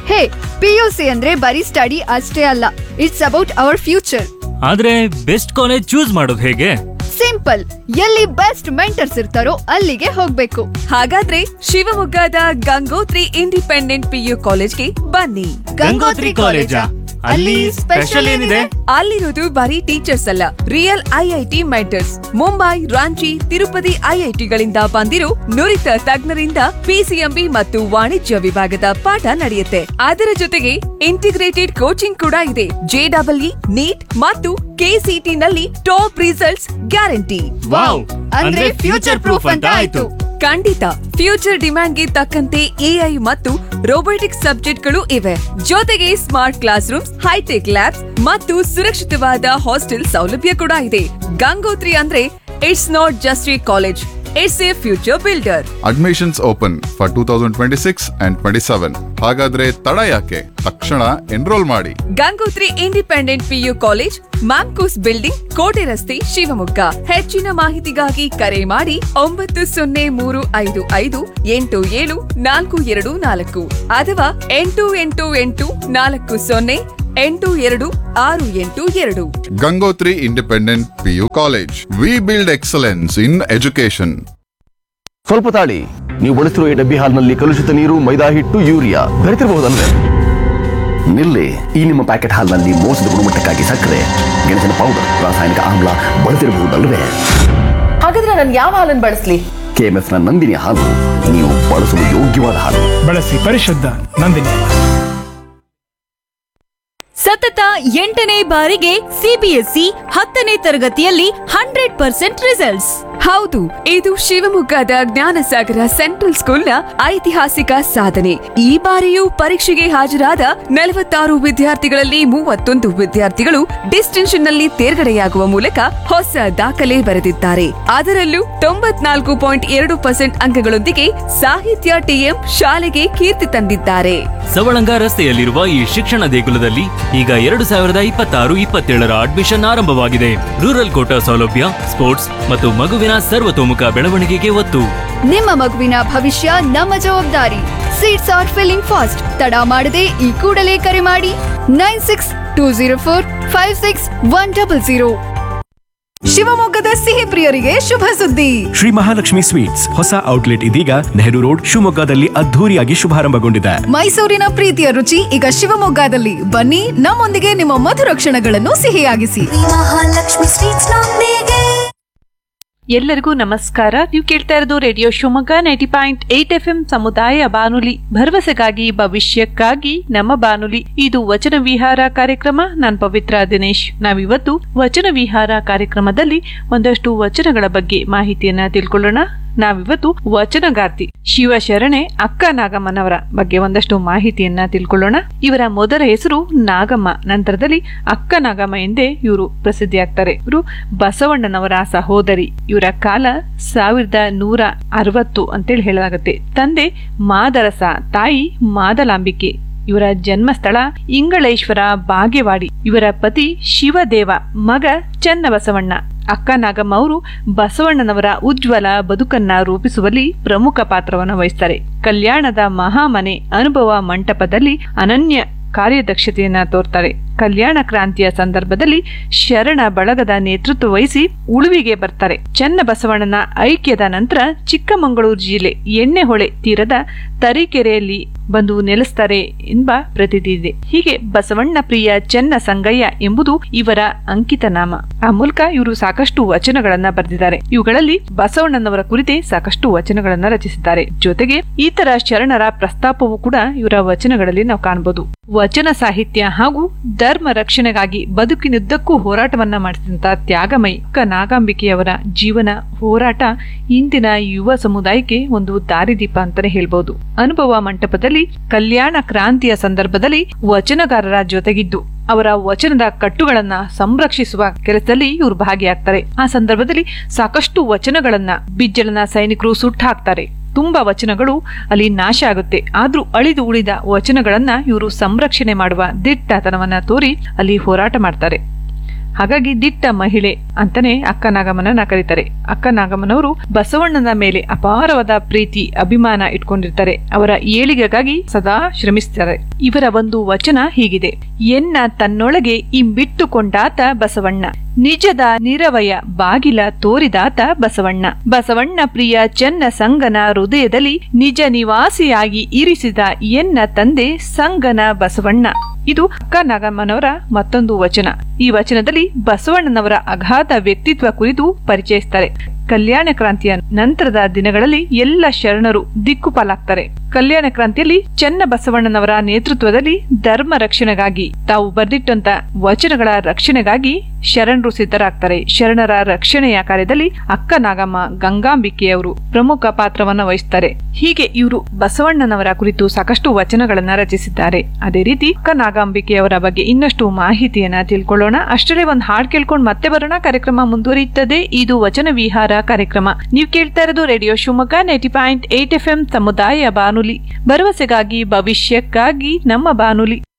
ಹೇ PUC ಅಂದ್ರೆ ಬರೀ study ಅಷ್ಟೇ ಅಲ್ಲ ಇಟ್ಸ್ ಅಬೌಟ್ ಅವರ್ ಫ್ಯೂಚರ್ ಆದ್ರೆ ಬೆಸ್ಟ್ ಕಾಲೇಜ್ ಚೂಸ್ ಮಾಡೋದು ಹೇಗೆ ಸಿಂಪಲ್ ಎಲ್ಲಿ ಬೆಸ್ಟ್ ಮೆಂಟರ್ಸ್ ಇರ್ತಾರೋ ಅಲ್ಲಿಗೆ ಹೋಗ್ಬೇಕು ಹಾಗಾದ್ರೆ ಶಿವಮೊಗ್ಗದ ಗಂಗೋತ್ರಿ ಇಂಡಿಪೆಂಡೆಂಟ್ ಪಿಯು ಕಾಲೇಜ್ಗೆ ಬನ್ನಿ ಗಂಗೋತ್ರಿ ಕಾಲೇಜಾ? ಅಲ್ಲಿ ಸ್ಪೆಷಲ್ ಏನಿದೆ? ಅಲ್ಲಿರೋದು ಬರೀ ಟೀಚರ್ಸ್ ಅಲ್ಲ real IIT mentors Mumbai Ranchi Tirupati ಐಐಟಿಗಳಿಂದ ಬಂದಿರೋ ನುರಿತ ತಜ್ಞರಿಂದ ಪಿಸಿಎಂಬಿ ಮತ್ತು ವಾಣಿಜ್ಯ ವಿಭಾಗದ ಪಾಠ ನಡೆಯುತ್ತೆ ಅದರ ಜೊತೆಗೆ ಇಂಟಿಗ್ರೇಟೆಡ್ ಕೋಚಿಂಗ್ ಕೂಡ ಇದೆ ಜೆಡಬ್ಲ್ಇ ನೀಟ್ ಮತ್ತು ಕೆಸಿಟಿ ನಲ್ಲಿ ಟಾಪ್ ರಿಸಲ್ಟ್ಸ್ ಗ್ಯಾರಂಟಿ ವಾವ್ ಅಂದ್ರೆ ಫ್ಯೂಚರ್ ಪ್ರೂಫ್ ಅಂತ ಆಯ್ತು ಖಂಡಿತ ಫ್ಯೂಚರ್ ಡಿಮ್ಯಾಂಡ್ಗೆ ತಕ್ಕಂತೆ ಎಐ ಮತ್ತು ರೋಬೋಟಿಕ್ಸ್ ಸಬ್ಜೆಕ್ಟ್ಗಳು ಇವೆ ಜೊತೆಗೆ smart classrooms hi-tech labs ಮತ್ತು ಸುರಕ್ಷಿತವಾದ ಹಾಸ್ಟೆಲ್ ಸೌಲಭ್ಯ ಕೂಡ ಇದೆ ಗಂಗೋತ್ರಿ ಅಂದ್ರೆ it's not just a college it's a future builder admissions open for two thousand twenty six and twenty seven ಹಾಗಾದ್ರೆ ತಡ ಯಾಕೆ ತಕ್ಷಣ ಎನ್ರೋಲ್ ಮಾಡಿ Gangotri independent PU college Mamcos building ಕೋಟೆ ರಸ್ತೆ ಶಿವಮೊಗ್ಗ ಹೆಚ್ಚಿನ ಮಾಹಿತಿಗಾಗಿ ಕರೆ ಮಾಡಿ ಒಂಬತ್ತು ಸೊನ್ನೆ ಮೂರು ಐದು ಐದು ಎಂಟು ಏಳು ನಾಲ್ಕು ಎರಡು ನಾಲ್ಕು ಅಥವಾ ಎಂಟು ಎಂಟು ಎಂಟು ನಾಲ್ಕು ಸೊನ್ನೆ ಎಂಟು ಎರಡು ಆರು ಎಂಟು ಎರಡು Gangotri independent PU college we build excellence in education ಸ್ವಲ್ಪ ತಾಳಿ ನೀವು ಬಳಸಿರುವ ಈ ಡಬ್ಬಿ ಹಾಲ್ನಲ್ಲಿ ಕಲುಷಿತ ನೀರು ಮೈದಾ ಹಿಟ್ಟು ಯೂರಿಯಾ ಬೆರೆತಿರಬಹುದಲ್ವೇ ನಿಲ್ಲಿ ಈ ನಿಮ್ಮ ಪ್ಯಾಕೆಟ್ ಹಾಲ್ನಲ್ಲಿ ಮೋಸದ ಗುಣಮಟ್ಟಕ್ಕಾಗಿ ಸಕ್ಕರೆ ಗೆಣಸಿನ ಪೌಡರ್ ರಾಸಾಯನಿಕ ಆಮ್ಲ ಬಳಸಿರಬಹುದಲ್ವೇ ಹಾಗಾದ್ರೆ ನಾನು ಯಾವ ಹಾಲನ್ನು ಬಳಸಲಿ ಕೆಎಂಎಫ್ ನ ನಂದಿನಿ ಹಾಲು ನೀವು ಬಳಸಲು ಯೋಗ್ಯವಾದ ಹಾಲು ಬಳಸಿ ಪರಿಶುದ್ಧ ನಂದಿನಿ ಸತತ ಎಂಟನೇ ಬಾರಿಗೆ ಸಿಬಿಎಸ್ಇ ಹತ್ತನೇ ತರಗತಿಯಲ್ಲಿ ಹಂಡ್ರೆಡ್ ಪರ್ಸೆಂಟ್ ರಿಸಲ್ಟ್ಸ್ ಹೌದು ಇದು ಶಿವಮೊಗ್ಗದ ಜ್ಞಾನಸಾಗರ ಸೆಂಟ್ರಲ್ ಸ್ಕೂಲ್ನ ಐತಿಹಾಸಿಕ ಸಾಧನೆ ಈ ಬಾರಿಯೂ ಪರೀಕ್ಷೆಗೆ ಹಾಜರಾದ ನಲವತ್ತಾರು ವಿದ್ಯಾರ್ಥಿಗಳಲ್ಲಿ ಮೂವತ್ತೊಂದು ವಿದ್ಯಾರ್ಥಿಗಳು ಡಿಸ್ಟಿಂಕ್ಷನ್ ನಲ್ಲಿ ತೇರ್ಗಡೆಯಾಗುವ ಮೂಲಕ ಹೊಸ ದಾಖಲೆ ಬರೆದಿದ್ದಾರೆ ಅದರಲ್ಲೂ ತೊಂಬತ್ನಾಲ್ಕು ಪಾಯಿಂಟ್ ಎರಡು ಪರ್ಸೆಂಟ್ ಅಂಕಗಳೊಂದಿಗೆ ಸಾಹಿತ್ಯ ಟಿಎಂ ಶಾಲೆಗೆ ಕೀರ್ತಿ ತಂದಿದ್ದಾರೆ ಸವಳಂಗ ರಸ್ತೆಯಲ್ಲಿರುವ ಈ ಶಿಕ್ಷಣ ದೇಗುಲದಲ್ಲಿ ಈಗ ಎರಡು ಸಾವಿರದ ಇಪ್ಪತ್ತಾರು ಇಪ್ಪತ್ತೇಳರ ಅಡ್ಮಿಷನ್ ಆರಂಭವಾಗಿದೆ ರೂರಲ್ ಕೋಟಾ ಸೌಲಭ್ಯ ಸ್ಪೋರ್ಟ್ಸ್ ಮತ್ತು ಮಗುವಿನ ಸರ್ವತೋಮುಖ ಬೆಳವಣಿಗೆಗೆ ಒತ್ತು ನಿಮ್ಮ ಮಗುವಿನ ಭವಿಷ್ಯ ನಮ್ಮ ಜವಾಬ್ದಾರಿ ಸೀಟ್ಸ್ ಆರ್ ಫಿಲ್ಲಿಂಗ್ ಫಾಸ್ಟ್ ತಡ ಮಾಡದೆ ಈ ಕೂಡಲೇ ಕರೆ ಮಾಡಿ nine six two zero four five six one double zero ಶಿವಮೊಗ್ಗದ ಸಿಹಿ ಪ್ರಿಯರಿಗೆ ಶುಭ ಸುದ್ದಿ ಶ್ರೀ ಮಹಾಲಕ್ಷ್ಮಿ ಸ್ವೀಟ್ಸ್ ಹೊಸ ಔಟ್ಲೆಟ್ ಇದೀಗ ನೆಹರು ರೋಡ್ ಶಿವಮೊಗ್ಗದಲ್ಲಿ ಅದ್ಧೂರಿಯಾಗಿ ಶುಭಾರಂಭಗೊಂಡಿದೆ ಮೈಸೂರಿನ ಪ್ರೀತಿಯ ರುಚಿ ಈಗ ಶಿವಮೊಗ್ಗದಲ್ಲಿ ಬನ್ನಿ ನಮ್ಮೊಂದಿಗೆ ನಿಮ್ಮ ಮಧುರ ಕ್ಷಣಗಳನ್ನು ಸಿಹಿಯಾಗಿಸಿ ಮಹಾಲಕ್ಷ್ಮಿ ಸ್ವೀಟ್ಸ್ ನೊಂದಿಗೆ ಎಲ್ಲರಿಗೂ ನಮಸ್ಕಾರ ನೀವು ಕೇಳ್ತಾ ಇರೋದು radio Shivamogga ninety point eight F M ಸಮುದಾಯ ಬಾನುಲಿ ಭರವಸೆಗಾಗಿ ಭವಿಷ್ಯಕ್ಕಾಗಿ ನಮ್ಮ ಬಾನುಲಿ ಇದು ವಚನ ವಿಹಾರ ಕಾರ್ಯಕ್ರಮ ನಾನ್ ಪವಿತ್ರ ದಿನೇಶ್ ನಾವಿವತ್ತು ವಚನ ವಿಹಾರ ಕಾರ್ಯಕ್ರಮದಲ್ಲಿ ಒಂದಷ್ಟು ವಚನಗಳ ಬಗ್ಗೆ ಮಾಹಿತಿಯನ್ನ ತಿಳ್ಕೊಳ್ಳೋಣ ನಾವಿವತ್ತು ವಚನಗಾರ್ತಿ ಶಿವಶರಣೆ ಅಕ್ಕ ನಾಗಮ್ಮನವರ ಬಗ್ಗೆ ಒಂದಷ್ಟು ಮಾಹಿತಿಯನ್ನ ತಿಳ್ಕೊಳ್ಳೋಣ ಇವರ ಮೊದಲ ಹೆಸರು ನಾಗಮ್ಮ ನಂತರದಲ್ಲಿ ಅಕ್ಕ ನಾಗಮ್ಮ ಎಂದೇ ಇವರು ಪ್ರಸಿದ್ಧಿಯಾಗ್ತಾರೆ ಇವರು ಬಸವಣ್ಣನವರ ಸಹೋದರಿ ಇವರ ಕಾಲ ಸಾವಿರದ ನೂರ ಅರವತ್ತು ಅಂತೇಳಿ ಹೇಳಲಾಗುತ್ತೆ ತಂದೆ ಮಾದರಸ ತಾಯಿ ಮಾದಲಾಂಬಿಕೆ ಇವರ ಜನ್ಮಸ್ಥಳ ಇಂಗಳೇಶ್ವರ ಬಾಗೇವಾಡಿ ಇವರ ಪತಿ ಶಿವದೇವ ಮಗ ಚನ್ನಬಸವಣ್ಣ ಅಕ್ಕ ನಾಗಮ್ಮ ಅವರು ಬಸವಣ್ಣನವರ ಉಜ್ವಲ ಬದುಕನ್ನ ರೂಪಿಸುವಲ್ಲಿ ಪ್ರಮುಖ ಪಾತ್ರವನ್ನು ವಹಿಸ್ತಾರೆ ಕಲ್ಯಾಣದ ಮಹಾಮನೆ ಅನುಭವ ಮಂಟಪದಲ್ಲಿ ಅನನ್ಯ ಕಾರ್ಯದಕ್ಷತೆಯನ್ನ ತೋರ್ತಾರೆ ಕಲ್ಯಾಣ ಕ್ರಾಂತಿಯ ಸಂದರ್ಭದಲ್ಲಿ ಶರಣ ಬಳಗದ ನೇತೃತ್ವ ವಹಿಸಿ ಉಳುವಿಗೆ ಬರ್ತಾರೆ ಚನ್ನಬಸವಣ್ಣನ ಐಕ್ಯದ ನಂತರ ಚಿಕ್ಕಮಗಳೂರು ಜಿಲ್ಲೆ ಎಣ್ಣೆಹೊಳೆ ತೀರದ ತರೀಕೆರೆಯಲ್ಲಿ ಬಂದು ನೆಲೆಸ್ತಾರೆ ಎಂಬ ಪ್ರತೀತಿ ಇದೆ ಹೀಗೆ ಬಸವಣ್ಣ ಪ್ರಿಯ ಚೆನ್ನ ಸಂಗಯ್ಯ ಎಂಬುದು ಇವರ ಅಂಕಿತ ನಾಮ ಆ ಮೂಲಕ ಇವರು ಸಾಕಷ್ಟು ವಚನಗಳನ್ನ ಬರೆದಿದ್ದಾರೆ ಇವುಗಳಲ್ಲಿ ಬಸವಣ್ಣನವರ ಕುರಿತೇ ಸಾಕಷ್ಟು ವಚನಗಳನ್ನ ರಚಿಸಿದ್ದಾರೆ ಜೊತೆಗೆ ಇತರ ಶರಣರ ಪ್ರಸ್ತಾಪವೂ ಕೂಡ ಇವರ ವಚನಗಳಲ್ಲಿ ನಾವು ಕಾಣಬಹುದು ವಚನ ಸಾಹಿತ್ಯ ಹಾಗೂ ಧರ್ಮ ರಕ್ಷಣೆಗಾಗಿ ಬದುಕಿನುದ್ದಕ್ಕೂ ಹೋರಾಟವನ್ನ ಮಾಡಿಸಿದಂತ ತ್ಯಾಗಮಯಿ ಅಕ್ಕ ನಾಗಾಂಬಿಕೆಯವರ ಜೀವನ ಹೋರಾಟ ಇಂದಿನ ಯುವ ಸಮುದಾಯಕ್ಕೆ ಒಂದು ದಾರಿದೀಪ ಅಂತಾನೆ ಹೇಳ್ಬಹುದು ಅನುಭವ ಮಂಟಪದಲ್ಲಿ ಕಲ್ಯಾಣ ಕ್ರಾಂತಿಯ ಸಂದರ್ಭದಲ್ಲಿ ವಚನಗಾರರ ಜೊತೆಗಿದ್ದು ಅವರ ವಚನದ ಕಟ್ಟುಗಳನ್ನ ಸಂರಕ್ಷಿಸುವ ಕೆಲಸದಲ್ಲಿ ಇವರು ಭಾಗಿಯಾಗ್ತಾರೆ ಆ ಸಂದರ್ಭದಲ್ಲಿ ಸಾಕಷ್ಟು ವಚನಗಳನ್ನ ಬಿಜ್ಜಲನ ಸೈನಿಕರು ಸುಟ್ಟಾಕ್ತಾರೆ ತುಂಬಾ ವಚನಗಳು ಅಲ್ಲಿ ನಾಶ ಆಗುತ್ತೆ ಆದ್ರೂ ಅಳಿದು ಉಳಿದ ವಚನಗಳನ್ನ ಇವರು ಸಂರಕ್ಷಣೆ ಮಾಡುವ ದಿಟ್ಟತನವನ್ನ ತೋರಿ ಅಲ್ಲಿ ಹೋರಾಟ ಮಾಡ್ತಾರೆ ಹಾಗಾಗಿ ದಿಟ್ಟ ಮಹಿಳೆ ಅಂತಾನೆ ಅಕ್ಕ ನಾಗಮ್ಮನನ್ನ ಕರೀತಾರೆ ಅಕ್ಕ ನಾಗಮ್ಮನವರು ಬಸವಣ್ಣನ ಮೇಲೆ ಅಪಾರವಾದ ಪ್ರೀತಿ ಅಭಿಮಾನ ಇಟ್ಕೊಂಡಿರ್ತಾರೆ ಅವರ ಏಳಿಗೆಗಾಗಿ ಸದಾ ಶ್ರಮಿಸ್ತಾರೆ ಇವರ ಒಂದು ವಚನ ಹೀಗಿದೆ ಎನ್ನ ತನ್ನೊಳಗೆ ಇಂಬಿಟ್ಟುಕೊಂಡಾತ ಬಸವಣ್ಣ ನಿಜದ ನಿರವಯ ಬಾಗಿಲ ತೋರಿದಾತ ಬಸವಣ್ಣ ಬಸವಣ್ಣ ಪ್ರಿಯ ಚೆನ್ನ ಸಂಗನ ಹೃದಯದಲ್ಲಿ ನಿಜ ನಿವಾಸಿಯಾಗಿ ಇರಿಸಿದ ಎನ್ನ ತಂದೆ ಸಂಗನ ಬಸವಣ್ಣ ಇದು ಅಕ್ಕ ನಾಗಮ್ಮನವರ ಮತ್ತೊಂದು ವಚನ ಈ ವಚನದಲ್ಲಿ ಬಸವಣ್ಣನವರ ಅಗಾಧ ವ್ಯಕ್ತಿತ್ವ ಕುರಿತು ಪರಿಚಯಿಸ್ತಾರೆ ಕಲ್ಯಾಣ ಕ್ರಾಂತಿಯ ನಂತರದ ದಿನಗಳಲ್ಲಿ ಎಲ್ಲ ಶರಣರು ದಿಕ್ಕುಪಾಲಾಗ್ತಾರೆ ಕಲ್ಯಾಣ ಕ್ರಾಂತಿಯಲ್ಲಿ ಚೆನ್ನ ಬಸವಣ್ಣನವರ ನೇತೃತ್ವದಲ್ಲಿ ಧರ್ಮ ರಕ್ಷಣೆಗಾಗಿ ತಾವು ಬರೆದಿಟ್ಟಂತ ವಚನಗಳ ರಕ್ಷಣೆಗಾಗಿ ಶರಣರು ಸಿದ್ಧರಾಗ್ತಾರೆ ಶರಣರ ರಕ್ಷಣೆಯ ಕಾರ್ಯದಲ್ಲಿ ಅಕ್ಕ ನಾಗಮ್ಮ ಗಂಗಾಂಬಿಕೆಯವರು ಪ್ರಮುಖ ಪಾತ್ರವನ್ನ ವಹಿಸ್ತಾರೆ ಹೀಗೆ ಇವರು ಬಸವಣ್ಣನವರ ಕುರಿತು ಸಾಕಷ್ಟು ವಚನಗಳನ್ನ ರಚಿಸಿದ್ದಾರೆ ಅದೇ ರೀತಿ ಅಕ್ಕ ನಾಗಾಂಬಿಕೆಯವರ ಬಗ್ಗೆ ಇನ್ನಷ್ಟು ಮಾಹಿತಿಯನ್ನ ತಿಳ್ಕೊಳ್ಳೋಣ ಅಷ್ಟರಲ್ಲೇ ಒಂದು ಹಾಡ್ ಕೇಳ್ಕೊಂಡು ಮತ್ತೆ ಬರೋಣ ಕಾರ್ಯಕ್ರಮ ಮುಂದುವರಿಯುತ್ತದೆ ಇದು ವಚನ ವಿಹಾರ ಕಾರ್ಯಕ್ರಮ ನೀವು ಕೇಳ್ತಾ ಇರೋದು radio Shivamogga ninety point eight F M ಸಮುದಾಯ ಬಾನುಲಿ ಭರವಸೆಗಾಗಿ ಭವಿಷ್ಯಕ್ಕಾಗಿ ನಮ್ಮ ಬಾನುಲಿ